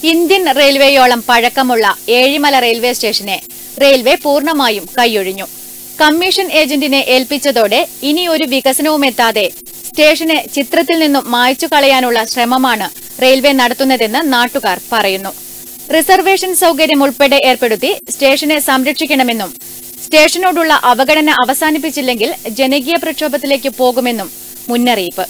Indian റെയിൽവേയോളം പഴക്കമുള്ള Ezhimala railway സ്റ്റേഷനെ railway പൂർണ്ണമായും കൈയൊഴിഞ്ഞു commission ഏജന്റിനെ ഏൽപ്പിച്ചതോടെ ഇനി ഒരു വികസനവും എത്താതെ സ്റ്റേഷനെ ചിത്രത്തിൽ നിന്നും മായ്ച്ചു കളയാനുള്ള ശ്രമമാണ് റെയിൽവേ നടത്തുന്നതെന്ന് നാട്ടുകാർ പറയുന്നു റിസർവേഷൻ സൗകര്യം ഉൾപ്പെടെ ഏർപ്പെടുത്തി സ്റ്റേഷനെ സംരക്ഷിക്കണമെന്നും സ്റ്റേഷനോടുള്ള അവഗണന അവസാനിപ്പിച്ചില്ലെങ്കിൽ ജനകീയ പ്രക്ഷോഭത്തിലേക്ക് പോകുമെന്നും മുന്നറിയിപ്പ്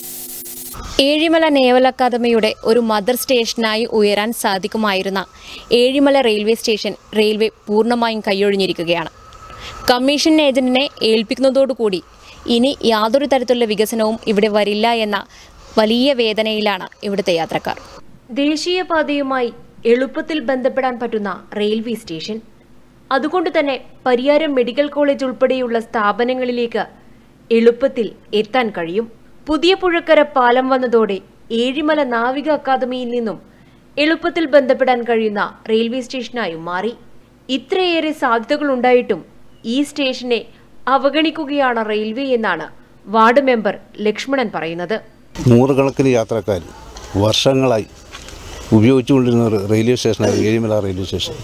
ഏഴിമല നേവൽ അക്കാദമിയുടെ ഒരു മദർ സ്റ്റേഷനായി ഉയരാൻ സാധിക്കുമായിരുന്ന ഏഴിമല റെയിൽവേ സ്റ്റേഷൻ റെയിൽവേ പൂർണ്ണമായും കൈയൊഴിഞ്ഞിരിക്കുകയാണ് കമ്മീഷൻ ഏജന്റിനെ ഏൽപ്പിക്കുന്നതോടുകൂടി ഇനി യാതൊരു തരത്തിലുള്ള വികസനവും ഇവിടെ വരില്ല എന്ന വലിയ വേദനയിലാണ് ഇവിടുത്തെ യാത്രക്കാർ ദേശീയപാതയുമായി എളുപ്പത്തിൽ ബന്ധപ്പെടാൻ പറ്റുന്ന റെയിൽവേ സ്റ്റേഷൻ അതുകൊണ്ട് തന്നെ പരിയാരം മെഡിക്കൽ കോളേജ് ഉൾപ്പെടെയുള്ള സ്ഥാപനങ്ങളിലേക്ക് എളുപ്പത്തിൽ എത്താൻ കഴിയും പുതിയ പുഴക്കര പാലം വന്നതോടെ ഏഴിമല നാവിക അക്കാദമിയിൽ നിന്നും എളുപ്പത്തിൽ ബന്ധപ്പെടാൻ കഴിയുന്ന റെയിൽവേ സ്റ്റേഷനായും മാറി ഇത്രയേറെ സാധ്യതകൾ ഉണ്ടായിട്ടും ഈ സ്റ്റേഷനെ അവഗണിക്കുകയാണ് റെയിൽവേ എന്നാണ് വാർഡ് മെമ്പർ ലക്ഷ്മണൻ പറയുന്നത് നൂറുകണക്കിന് യാത്രക്കാർ വർഷങ്ങളായി ഉപയോഗിച്ചുകൊണ്ടിരുന്ന ഒരു റെയിൽവേ സ്റ്റേഷനായിരുന്നു ഏഴിമല റെയിൽവേ സ്റ്റേഷൻ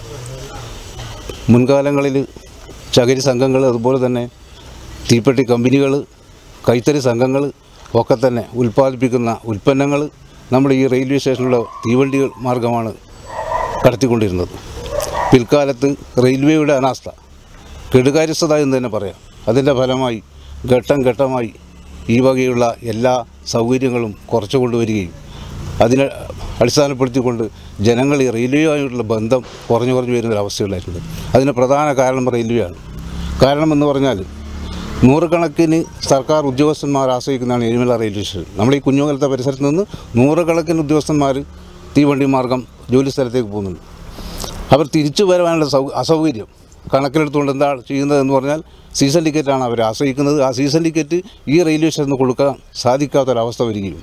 മുൻകാലങ്ങളിൽ ചകിരി സംഘങ്ങൾ അതുപോലെ തന്നെ തീപ്പെട്ടി കമ്പനികൾ കൈത്തറി സംഘങ്ങൾ ഒക്കെ തന്നെ ഉൽപ്പാദിപ്പിക്കുന്ന ഉൽപ്പന്നങ്ങൾ നമ്മുടെ ഈ റെയിൽവേ സ്റ്റേഷനിലുള്ള തീവണ്ടികൾ മാർഗമാണ് കടത്തിക്കൊണ്ടിരുന്നത് പിൽക്കാലത്ത് റെയിൽവേയുടെ അനാസ്ഥ കെടുകാര്യസ്ഥത എന്ന് തന്നെ പറയാം അതിൻ്റെ ഫലമായി ഘട്ടം ഘട്ടമായി ഈ വകയുള്ള എല്ലാ സൗകര്യങ്ങളും കുറച്ചു കൊണ്ടുവരികയും അതിനെ അടിസ്ഥാനപ്പെടുത്തിക്കൊണ്ട് ജനങ്ങൾ ഈ റെയിൽവേയുമായിട്ടുള്ള ബന്ധം കുറഞ്ഞു കുറഞ്ഞു വരുന്നൊരവസ്ഥയുണ്ടായിട്ടുണ്ട് അതിന് പ്രധാന കാരണം റെയിൽവേയാണ് കാരണമെന്ന് പറഞ്ഞാൽ നൂറുകണക്കിന് സർക്കാർ ഉദ്യോഗസ്ഥന്മാർ ആശ്രയിക്കുന്നതാണ് എരുമല റെയിൽവേ സ്റ്റേഷൻ നമ്മൾ ഈ കുഞ്ഞുമലത്തെ പരിസരത്ത് നിന്ന് നൂറുകണക്കിന് ഉദ്യോഗസ്ഥന്മാർ തീവണ്ടി മാർഗം ജോലി സ്ഥലത്തേക്ക് പോകുന്നുണ്ട് അവർ തിരിച്ചു വരാനുള്ള സൗ അസൗകര്യം കണക്കിലെടുത്തുകൊണ്ട് എന്താ ചെയ്യുന്നതെന്ന് പറഞ്ഞാൽ സീസൺ ടിക്കറ്റാണ് അവർ ആശ്രയിക്കുന്നത് ആ സീസൺ ടിക്കറ്റ് ഈ റെയിൽവേ സ്റ്റേഷനിൽ കൊടുക്കാൻ സാധിക്കാത്തൊരവസ്ഥ വരികയും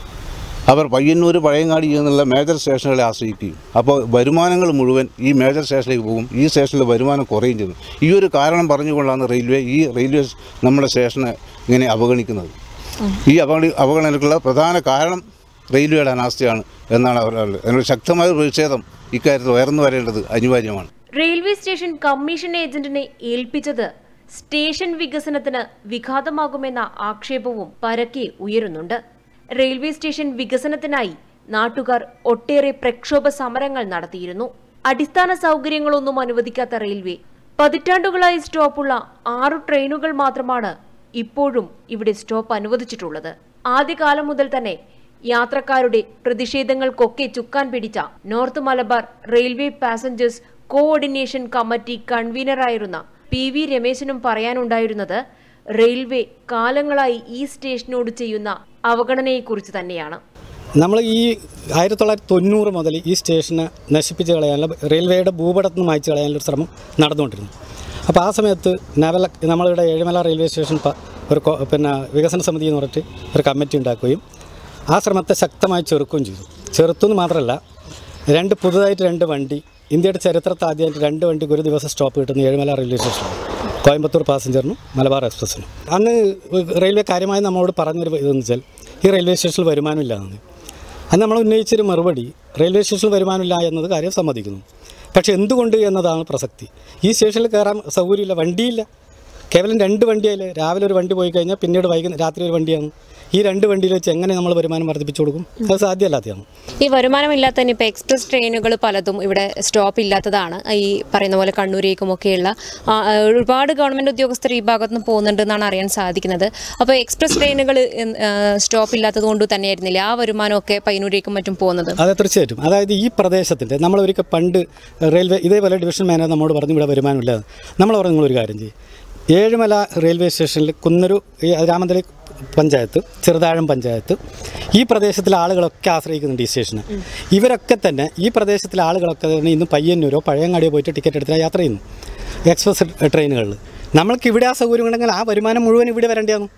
അവർ പയ്യന്നൂർ പഴയങ്ങാടി എന്നുള്ള മേജർ സ്റ്റേഷനുകളെ ആശ്രയിക്കുകയും അപ്പോൾ വരുമാനങ്ങൾ മുഴുവൻ ഈ മേജർ സ്റ്റേഷനിലേക്ക് പോകും ഈ സ്റ്റേഷനിലെ വരുമാനം കുറയുകയും ചെയ്യുന്നു ഈ ഒരു കാരണം പറഞ്ഞുകൊണ്ടാണ് റെയിൽവേ ഈ റെയിൽവേ നമ്മുടെ സ്റ്റേഷനെ ഇങ്ങനെ അവഗണിക്കുന്നത് ഈ അവഗണി അവഗണനയ്ക്കുള്ള പ്രധാന കാരണം റെയിൽവേയുടെ അനാസ്ഥയാണ് എന്നാണ് അവർ അതിനൊരു ശക്തമായ ഒരു പ്രതിഷേധം ഇക്കാര്യത്തിൽ ഉയർന്നു വരേണ്ടത് അനിവാര്യമാണ് റെയിൽവേ സ്റ്റേഷൻ കമ്മീഷൻ ഏജന്റിനെ ഏൽപ്പിച്ചത് സ്റ്റേഷൻ വികസനത്തിന് വിഘാതമാകുമെന്ന ആക്ഷേപവും പരക്കെ ഉയരുന്നുണ്ട് റെയിൽവേ സ്റ്റേഷൻ വികസനത്തിനായി നാട്ടുകാർ ഒട്ടേറെ പ്രക്ഷോഭ സമരങ്ങൾ നടത്തിയിരുന്നു അടിസ്ഥാന സൗകര്യങ്ങളൊന്നും അനുവദിക്കാത്ത റെയിൽവേ പതിറ്റാണ്ടുകളായി സ്റ്റോപ്പുള്ള ആറു ട്രെയിനുകൾ മാത്രമാണ് ഇപ്പോഴും ഇവിടെ സ്റ്റോപ്പ് അനുവദിച്ചിട്ടുള്ളത് ആദ്യകാലം മുതൽ തന്നെ യാത്രക്കാരുടെ പ്രതിഷേധങ്ങൾക്കൊക്കെ ചുക്കാൻ പിടിച്ച north Malabar railway passengers coordination committee കൺവീനറായിരുന്ന പി വി രമേശനും പറയാനുണ്ടായിരുന്നത് റെയിൽവേ കാലങ്ങളായി ഈ സ്റ്റേഷനോട് ചെയ്യുന്ന അവഗണനയെക്കുറിച്ച് തന്നെയാണ് നമ്മൾ ഈ ആയിരത്തി തൊള്ളായിരത്തി തൊണ്ണൂറ് മുതൽ ഈ സ്റ്റേഷനെ നശിപ്പിച്ച് കളയാനുള്ള റെയിൽവേയുടെ ഭൂപടത്തിൽ നിന്ന് മായ്ച്ചു കളയാനുള്ള ഒരു ശ്രമം നടന്നുകൊണ്ടിരുന്നു അപ്പോൾ ആ സമയത്ത് നവല നമ്മളിവിടെ ഏഴിമല റെയിൽവേ സ്റ്റേഷൻ പ- ഒരു കോ- പിന്നെ വികസന സമിതി എന്ന് പറഞ്ഞിട്ട് ഒരു കമ്മിറ്റി ഉണ്ടാക്കുകയും ആ ശ്രമത്തെ ശക്തമായി ചെറുക്കുകയും ചെയ്തു ചെറുത്തുനിന്ന് മാത്രമല്ല രണ്ട് പുതുതായിട്ട് രണ്ട് വണ്ടി ഇന്ത്യയുടെ ചരിത്രത്തിൽ ആദ്യമായിട്ട് രണ്ട് വണ്ടിക്ക് ഒരു ദിവസം സ്റ്റോപ്പ് കിട്ടുന്ന ഏഴിമല റെയിൽവേ സ്റ്റേഷനിലാണ് കോയമ്പത്തൂർ പാസഞ്ചറിനും മലബാർ എക്സ്പ്രസ്സിനും അന്ന് റെയിൽവേ കാര്യമായി നമ്മളോട് പറഞ്ഞൊരു ഇതെന്ന് വെച്ചാൽ ഈ റെയിൽവേ സ്റ്റേഷനിൽ വരുമാനമില്ലാന്ന് അന്ന് നമ്മൾ ഉന്നയിച്ചൊരു മറുപടി റെയിൽവേ സ്റ്റേഷനിൽ വരുമാനമില്ല എന്നത് കാര്യം സമ്മതിക്കുന്നു പക്ഷേ എന്തുകൊണ്ട് എന്നതാണ് പ്രസക്തി ഈ സ്റ്റേഷനിൽ കയറാൻ സൗകര്യമില്ല വണ്ടിയില്ല കേവലം രണ്ട് വണ്ടിയായില്ലേ രാവിലെ ഒരു വണ്ടി പോയി കഴിഞ്ഞാൽ പിന്നീട് വൈകുന്നേരം രാത്രി ഒരു വണ്ടിയാണ് ഈ രണ്ട് വണ്ടിയിൽ വെച്ച് എങ്ങനെ നമ്മൾ വരുമാനം വർദ്ധിപ്പിച്ചു കൊടുക്കും അത് സാധ്യമല്ലാത്തതാണ് ഈ വരുമാനമില്ലാത്ത തന്നെ ഇപ്പോൾ എക്സ്പ്രസ് ട്രെയിനുകൾ പലതും ഇവിടെ സ്റ്റോപ്പ് ഇല്ലാത്തതാണ് ഈ പറയുന്ന പോലെ കണ്ണൂരേക്കുമൊക്കെയുള്ള ആ, ആ, ഒരുപാട് ഗവൺമെൻറ് ഉദ്യോഗസ്ഥർ ഈ ഭാഗത്ത് നിന്ന് പോകുന്നുണ്ട് എന്നാണ് അറിയാൻ സാധിക്കുന്നത് അപ്പോൾ എക്സ്പ്രസ് ട്രെയിനുകൾ സ്റ്റോപ്പ് ഇല്ലാത്തത് കൊണ്ട് തന്നെയായിരുന്നില്ല ആ വരുമാനമൊക്കെ പയ്യന്നൂരേക്കും മറ്റും പോകുന്നത് അതെ തീർച്ചയായിട്ടും അതായത് ഈ പ്രദേശത്തിൻ്റെ നമ്മൾ ഒരിക്കൽ പണ്ട് റെയിൽവേ ഇതേപോലെ ഡിവിഷൻ മാനേജർ നമ്മോട് പറഞ്ഞു ഇവിടെ വരുമാനമില്ല നമ്മൾ പറഞ്ഞു നിങ്ങളൊരു കാര്യം ചെയ്യും ഏഴുമല റെയിൽവേ സ്റ്റേഷനിൽ കുന്നൊരു ഈ രാമന്തളി പഞ്ചായത്ത് ചെറുതാഴം പഞ്ചായത്ത് ഈ പ്രദേശത്തിലെ ആളുകളൊക്കെ ആശ്രയിക്കുന്നുണ്ട് ഈ സ്റ്റേഷന് ഇവരൊക്കെ തന്നെ ഈ പ്രദേശത്തിലെ ആളുകളൊക്കെ തന്നെ ഇന്ന് പയ്യന്നൂരോ പഴയങ്ങാടിയോ പോയിട്ട് ടിക്കറ്റ് എടുത്തിട്ട് യാത്ര ചെയ്യുന്നു എക്സ്പ്രസ് ട്രെയിനുകളിൽ നമ്മൾക്ക് ഇവിടെ ആ സൗകര്യം ഉണ്ടെങ്കിൽ ആ വരുമാനം മുഴുവൻ ഇവിടെ വരേണ്ടതാണ്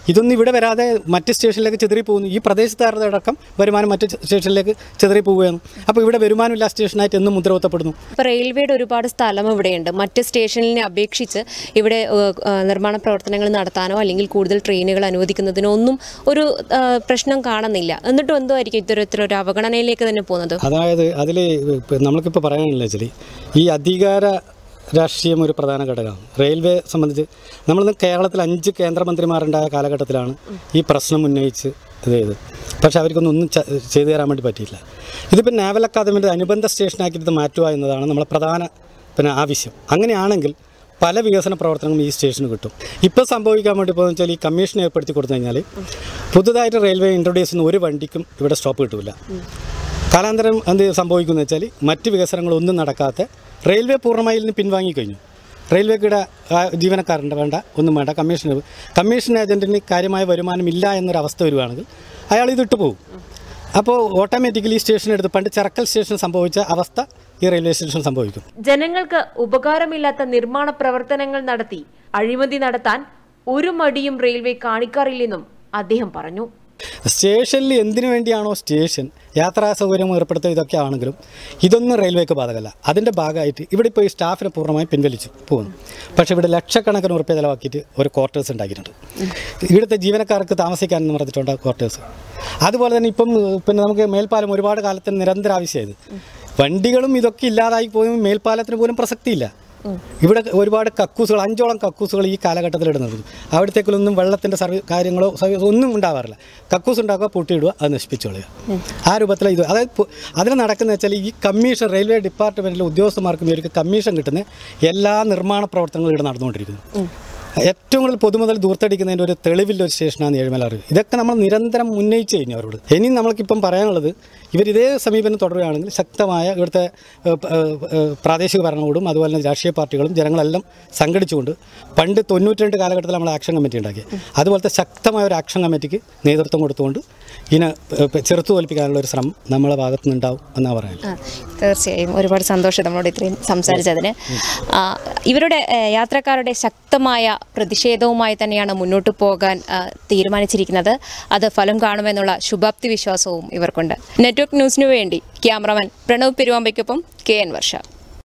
ഇതൊന്നും ഇവിടെ വരാതെ മറ്റ് സ്റ്റേഷനിലേക്ക് ചെതറി പോകുന്നു ഈ പ്രദേശത്തുകാരുടെ അടക്കം വരുമാനം മറ്റ് സ്റ്റേഷനിലേക്ക് ചെതറി പോവുകയാണ് അപ്പോൾ ഇവിടെ വരുമാനമില്ല സ്റ്റേഷനായിട്ട് എന്നും മുദ്രവത്തപ്പെടുന്നു ഇപ്പോൾ റെയിൽവേയുടെ ഒരുപാട് സ്ഥലം ഇവിടെയുണ്ട് മറ്റ് സ്റ്റേഷനിനെ അപേക്ഷിച്ച് ഇവിടെ ഏഹ്, ഏഹ്, നിർമ്മാണ പ്രവർത്തനങ്ങൾ നടത്താനോ അല്ലെങ്കിൽ കൂടുതൽ ട്രെയിനുകൾ അനുവദിക്കുന്നതിനോ ഒന്നും ഒരു ഏഹ്, പ്രശ്നം കാണുന്നില്ല എന്നിട്ടും എന്തോ ആയിരിക്കും ഇത്തരത്തിലൊരു അവഗണനയിലേക്ക് തന്നെ പോകുന്നത് അതായത് അതിൽ നമ്മൾക്കിപ്പോൾ പറയാനില്ല വെച്ചാൽ ഈ അധികാര രാഷ്ട്രീയം ഒരു പ്രധാന ഘടകമാണ് റെയിൽവേ സംബന്ധിച്ച് നമ്മളിന്ന് കേരളത്തിൽ അഞ്ച് കേന്ദ്രമന്ത്രിമാരുണ്ടായ കാലഘട്ടത്തിലാണ് ഈ പ്രശ്നം ഉന്നയിച്ച് ഇത് ചെയ്തത് പക്ഷേ അവർക്കൊന്നും ഒന്നും ച- ചെയ്തു തരാൻ വേണ്ടി പറ്റിയില്ല ഇതിപ്പോൾ നാവൽ അക്കാദമിയുടെ അനുബന്ധ സ്റ്റേഷനാക്കിയിട്ട് ഇത് മാറ്റുക എന്നതാണ് നമ്മളെ പ്രധാന പിന്നെ ആവശ്യം അങ്ങനെയാണെങ്കിൽ പല വികസന പ്രവർത്തനങ്ങളും ഈ സ്റ്റേഷന് കിട്ടും ഇപ്പോൾ സംഭവിക്കാൻ വേണ്ടി പോകുന്നത് വെച്ചാൽ ഈ കമ്മീഷൻ ഏർപ്പെടുത്തി കൊടുത്തു കഴിഞ്ഞാൽ പുതുതായിട്ട് റെയിൽവേ ഇൻട്രൊഡ്യൂസ് ചെയ്യുന്ന ഒരു വണ്ടിക്കും ഇവിടെ സ്റ്റോപ്പ് കിട്ടില്ല കാലാന്തരം എന്ത് സംഭവിക്കുന്നു വെച്ചാൽ മറ്റ് വികസനങ്ങളൊന്നും നടക്കാത്ത റെയിൽവേ പൂർണ്ണമായി ഇതിന് പിൻവാങ്ങിക്കഴിഞ്ഞു റെയിൽവേക്കിടെ ആ, ജീവനക്കാരുണ്ട് വേണ്ട ഒന്നും വേണ്ട കമ്മീഷൻ കമ്മീഷൻ ഏജൻറ്റിന് കാര്യമായ വരുമാനം ഇല്ല എന്നൊരവസ്ഥ വരുവാണെങ്കിൽ അയാൾ ഇതിട്ട് പോകും അപ്പോൾ ഓട്ടോമാറ്റിക്കലി സ്റ്റേഷൻ എടുത്ത് പണ്ട് ചെറക്കൽ സ്റ്റേഷൻ സംഭവിച്ച അവസ്ഥ ഈ റെയിൽവേ സ്റ്റേഷൻ സംഭവിക്കും ജനങ്ങൾക്ക് ഉപകാരമില്ലാത്ത നിർമ്മാണ പ്രവർത്തനങ്ങൾ നടത്തി അഴിമതി നടത്താൻ ഒരു മടിയും റെയിൽവേ കാണിക്കാറില്ലെന്നും അദ്ദേഹം പറഞ്ഞു സ്റ്റേഷനിൽ എന്തിനു വേണ്ടിയാണോ സ്റ്റേഷൻ യാത്രാ സൗകര്യം ഏർപ്പെടുത്തുക ഇതൊക്കെ ആണെങ്കിലും ഇതൊന്നും റെയിൽവേക്ക് ബാധകമല്ല അതിൻ്റെ ഭാഗമായിട്ട് ഇവിടെ ഇപ്പോൾ ഈ സ്റ്റാഫിനെ പൂർണ്ണമായും പിൻവലിച്ചു പോകുന്നു പക്ഷേ ഇവിടെ ലക്ഷക്കണക്കിന് ഉറുപ്പ്യ ചിലവാക്കിയിട്ട് ഒരു ക്വാർട്ടേഴ്സ് ഉണ്ടാക്കിയിട്ടുണ്ട് ഇവിടുത്തെ ജീവനക്കാർക്ക് താമസിക്കാൻ എന്ന് പറഞ്ഞിട്ടുണ്ട് ക്വാർട്ടേഴ്സ് അതുപോലെ തന്നെ ഇപ്പം പിന്നെ നമുക്ക് മേൽപ്പാലം ഒരുപാട് കാലത്തിന് നിരന്തര ആവശ്യമായത് വണ്ടികളും ഇതൊക്കെ ഇല്ലാതായി പോയും മേൽപ്പാലത്തിന് പോലും പ്രസക്തിയില്ല ഇവിടെ ഒരുപാട് കക്കൂസുകൾ അഞ്ചോളം കക്കൂസുകൾ ഈ കാലഘട്ടത്തിൽ ഇടുന്നത് അവിടത്തേക്കൊന്നും വെള്ളത്തിൻ്റെ സർവീസ് കാര്യങ്ങളോ സർവീസ് ഒന്നും ഉണ്ടാവാറില്ല കക്കൂസ് ഉണ്ടാക്കുക പൂട്ടിയിടുക അത് നശിപ്പിച്ചു കളയുക ആ രൂപത്തിൽ ഇത് അതായത് പു- അതിന് നടക്കുന്ന വെച്ചാൽ ഈ കമ്മീഷൻ റെയിൽവേ ഡിപ്പാർട്ട്മെൻറ്റിലെ ഉദ്യോഗസ്ഥന്മാർക്കും ഇവർക്ക് കമ്മീഷൻ കിട്ടുന്ന എല്ലാ നിർമ്മാണ പ്രവർത്തനങ്ങളും ഇവിടെ നടന്നുകൊണ്ടിരിക്കുന്നു ഏറ്റവും കൂടുതൽ പൊതുമുതൽ ദൂർത്തടിക്കുന്നതിൻ്റെ ഒരു തെളിവില്ല ഒരു സ്റ്റേഷനാണ് ഏഴുമല അറിവ് ഇതൊക്കെ നമ്മൾ നിരന്തരം ഉന്നയിച്ചു കഴിഞ്ഞു അവരോട് ഇനി നമ്മൾക്കിപ്പം പറയാനുള്ളത് ഇവർ ഇതേ സമീപനം തുടരുകയാണെങ്കിൽ ശക്തമായ ഇവിടുത്തെ ഏഹ്, പ- ഏഹ്, ഏഹ്, പ്രാദേശിക ഭരണകൂടും അതുപോലെ തന്നെ രാഷ്ട്രീയ പാർട്ടികളും ജനങ്ങളെല്ലാം സംഘടിച്ചുകൊണ്ട് പണ്ട് തൊണ്ണൂറ്റി കാലഘട്ടത്തിൽ നമ്മൾ ആക്ഷൻ കമ്മിറ്റി ഉണ്ടാക്കി അതുപോലത്തെ ശക്തമായ ഒരു ആക്ഷൻ കമ്മിറ്റിക്ക് നേതൃത്വം കൊടുത്തുകൊണ്ട് ഇതിനെ ഏഹ്, ചെറുത്തു തോൽപ്പിക്കാനുള്ള ഒരു ശ്രമം നമ്മളെ ഭാഗത്തു നിന്നുണ്ടാവും എന്നാണ് പറയുന്നത് ആ, തീർച്ചയായും ഒരുപാട് സന്തോഷം നമ്മളോട് ഇത്രയും സംസാരിച്ചതിന് ആ, ഇവരുടെ ഏ, യാത്രക്കാരുടെ ശക്തമായ പ്രതിഷേധവുമായി തന്നെയാണ് മുന്നോട്ട് പോകാൻ ആ, തീരുമാനിച്ചിരിക്കുന്നത് അത് ഫലം കാണുമെന്നുള്ള ശുഭാപ്തി വിശ്വാസവും ഇവർക്കുണ്ട് നെറ്റ്വർക്ക് ന്യൂസിനു വേണ്ടി ക്യാമറമാൻ പ്രണവ് പെരുവാമ്പയ്ക്കൊപ്പം കെ എൻ വർഷ